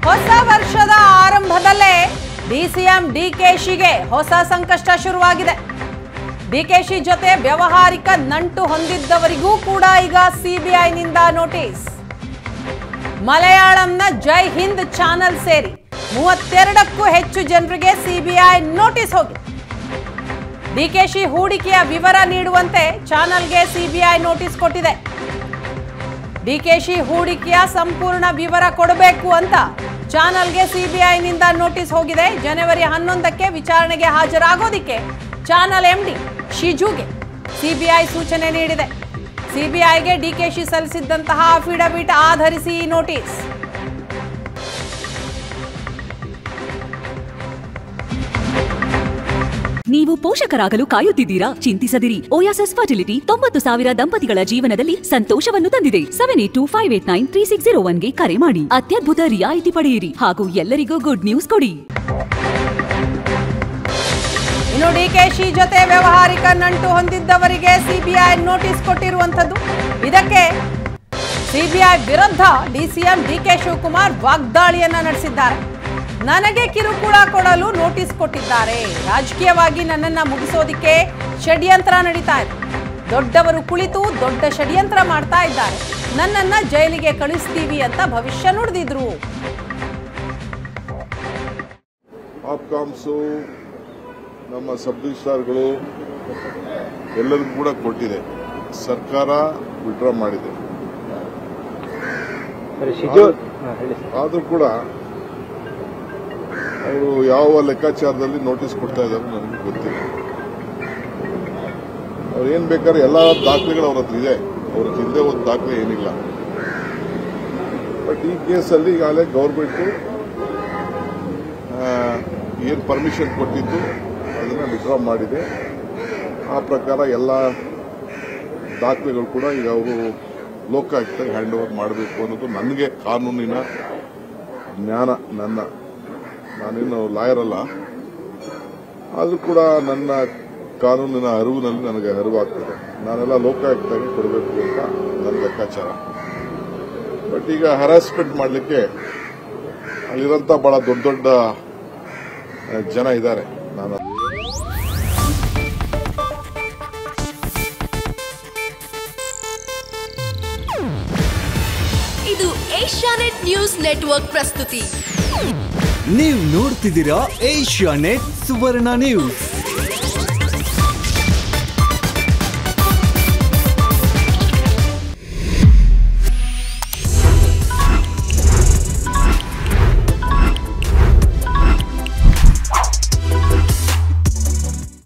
ಹೊಸ ವರ್ಷದ ಆರಂಭದಲ್ಲೇ ಡಿಸಿಎಂ ಡಿಕೆಶಿಗೆ ಹೊಸ ಸಂಕಷ್ಟ ಶುರುವಾಗಿದೆ ಡಿಕೆಶಿ ಜೊತೆ ವ್ಯವಹಾರಿಕ ನಂಟು ಹೊಂದಿದ್ದವರಿಗೂ ಕೂಡ ಈಗ ಸಿಬಿಐನಿಂದ ನೋಟಿಸ್ ಮಲಯಾಳಂನ ಜೈ ಹಿಂದ್ ಚಾನೆಲ್ ಸೇರಿ ಮೂವತ್ತೆರಡಕ್ಕೂ ಹೆಚ್ಚು ಜನರಿಗೆ ಸಿಬಿಐ ನೋಟಿಸ್ ಹೋಗಿದೆ ಡಿಕೆಶಿ ಹೂಡಿಕೆಯ ವಿವರ ನೀಡುವಂತೆ ಚಾನಲ್ಗೆ ಸಿಬಿಐ ನೋಟಿಸ್ ಕೊಟ್ಟಿದೆ ಡಿಕೆಶಿ ಹೂಡಿಕೆಯ ಸಂಪೂರ್ಣ ವಿವರ ಕೊಡಬೇಕು ಅಂತ ಚಾನಲ್ಗೆ ಸಿಬಿಐನಿಂದ ನೋಟಿಸ್ ಹೋಗಿದೆ ಜನವರಿ ಹನ್ನೊಂದಕ್ಕೆ ವಿಚಾರಣೆಗೆ ಹಾಜರಾಗೋದಿಕ್ಕೆ ಚಾನಲ್ ಎಂಡಿ ಶಿಜುಗೆ ಸಿಬಿಐ ಸೂಚನೆ ನೀಡಿದೆ ಸಿಬಿಐಗೆ ಡಿಕೆಶಿ ಸಲ್ಲಿಸಿದ್ದಂತಹ ಅಫಿಡವಿಟ್ ಆಧರಿಸಿ ಈ ನೋಟಿಸ್ ನೀವು ಪೋಷಕರಾಗಲು ಕಾಯುತ್ತಿದ್ದೀರಾ ಚಿಂತಿಸದಿರಿ ಓಯಾಸಸ್ ಫರ್ಟಿಲಿಟಿ ತೊಂಬತ್ತು ಸಾವಿರ ದಂಪತಿಗಳ ಜೀವನದಲ್ಲಿ ಸಂತೋಷವನ್ನು ತಂದಿದೆ seven eight two five eight nine three six zero ಒನ್ಗೆ ಕರೆ ಮಾಡಿ ಅತ್ಯದ್ಭುತ ರಿಯಾಯಿತಿ ಪಡೆಯಿರಿ ಹಾಗೂ ಎಲ್ಲರಿಗೂ ಗುಡ್ ನ್ಯೂಸ್ ಕೊಡಿ ಇನ್ನು ಡಿಕೆಶಿ ಜೊತೆ ವ್ಯವಹಾರಿಕ ನಂಟು ಹೊಂದಿದ್ದವರಿಗೆ ಸಿಬಿಐ ನೋಟಿಸ್ ಕೊಟ್ಟಿರುವಂಥದ್ದು ಇದಕ್ಕೆ ಸಿಬಿಐ ವಿರುದ್ಧ ಡಿಸಿಎಂ ಡಿಕೆ ಶಿವಕುಮಾರ್ ವಾಗ್ದಾಳಿಯನ್ನ ನಡೆಸಿದ್ದಾರೆ ನನಗೆ ಕಿರುಕುಳ ಕೊಡಲು ನೋಟಿಸ್ ಕೊಟ್ಟಿದ್ದಾರೆ ರಾಜಕೀಯವಾಗಿ ನನ್ನನ್ನ ಮುಗಿಸೋದಿಕ್ಕೆ ಷಡ್ಯಂತ್ರ ನಡೀತಾ ಇದೆ ದೊಡ್ಡವರು ಕುಳಿತು ದೊಡ್ಡ ಷಡ್ಯಂತ್ರ ಮಾಡ್ತಾ ಇದ್ದಾರೆ ನನ್ನನ್ನ ಜೈಲಿಗೆ ಕಳಿಸ್ತೀವಿ ಅಂತ ಭವಿಷ್ಯ ನುಡಿದಿದ್ರು ಆಪ್ಕಾಮ್ಸು ನಮ್ಮ ಸಬ್ ರಿಜಿಸ್ಟ್ರಾರ್ಗಳು ಎಲ್ಲರಿಗೂ ಕೂಡ ಕೊಟ್ಟಿದೆ ಸರ್ಕಾರ ವಿಡ್ರಾ ಮಾಡಿದೆ ಸರಿ ಶಿಜು ಹಾ, ಹೇಳಿ ಸರ್. ಆದರೂ ಕೂಡ ಅವರು ಯಾವ ಲೆಕ್ಕಾಚಾರದಲ್ಲಿ ನೋಟಿಸ್ ಕೊಡ್ತಾ ಇದ್ದಾರೆ ನನಗೆ ಗೊತ್ತಿಲ್ಲ ಅವ್ರು ಏನ್ ಬೇಕಾದ್ರೆ ಎಲ್ಲ ದಾಖಲೆಗಳು ಅವ್ರ ಹತ್ರ ಇದೆ ಅವ್ರ ಹತ್ರ ಹಿಂದೆ ಒಂದು ದಾಖಲೆ ಏನಿಲ್ಲ ಬಟ್ ಈ ಕೇಸಲ್ಲಿ ಈಗಾಗಲೇ ಗೌರ್ಮೆಂಟ್ ಏನು ಪರ್ಮಿಷನ್ ಕೊಟ್ಟಿದ್ದು ಅದನ್ನು ವಿಡ್ರಾ ಮಾಡಿದೆ ಆ ಪ್ರಕಾರ ಎಲ್ಲ ದಾಖಲೆಗಳು ಕೂಡ ಈಗ ಅವರು ಲೋಕಾಯುಕ್ತಗೆ ಹ್ಯಾಂಡ್ ಓವರ್ ಮಾಡಬೇಕು ಅನ್ನೋದು ನನಗೆ ಕಾನೂನಿನ ಜ್ಞಾನ ನನ್ನ ನಾನೇನು ಲಾಯರ್ ಅಲ್ಲ ಆದರೂ ಕೂಡ ನನ್ನ ಕಾನೂನಿನ ಅರಿವಿನಲ್ಲಿ ನನಗೆ ಅರಿವಾಗ್ತದೆ ನಾನೆಲ್ಲ ಲೋಕಾಯುಕ್ತಗೆ ಕೊಡಬೇಕು ಅಂತ ನನ್ನ ಲೆಕ್ಕಾಚಾರ ಬಟ್ ಈಗ ಹರಾಸ್ಮೆಂಟ್ ಮಾಡಲಿಕ್ಕೆ ಅಲ್ಲಿರೋಂಥ ಬಹಳ ದೊಡ್ಡ ದೊಡ್ಡ ಆ, ಜನ ಇದ್ದಾರೆ ನಾನು ಇದು ಏಷ್ಯಾನೆಟ್ ನ್ಯೂಸ್ ನೆಟ್ವರ್ಕ್ ಪ್ರಸ್ತುತಿ ನೀವು ನೋಡ್ತಿದ್ದೀರಾ ಏಷ್ಯಾ ನೆಟ್ ಸುವರ್ಣ ನ್ಯೂಸ್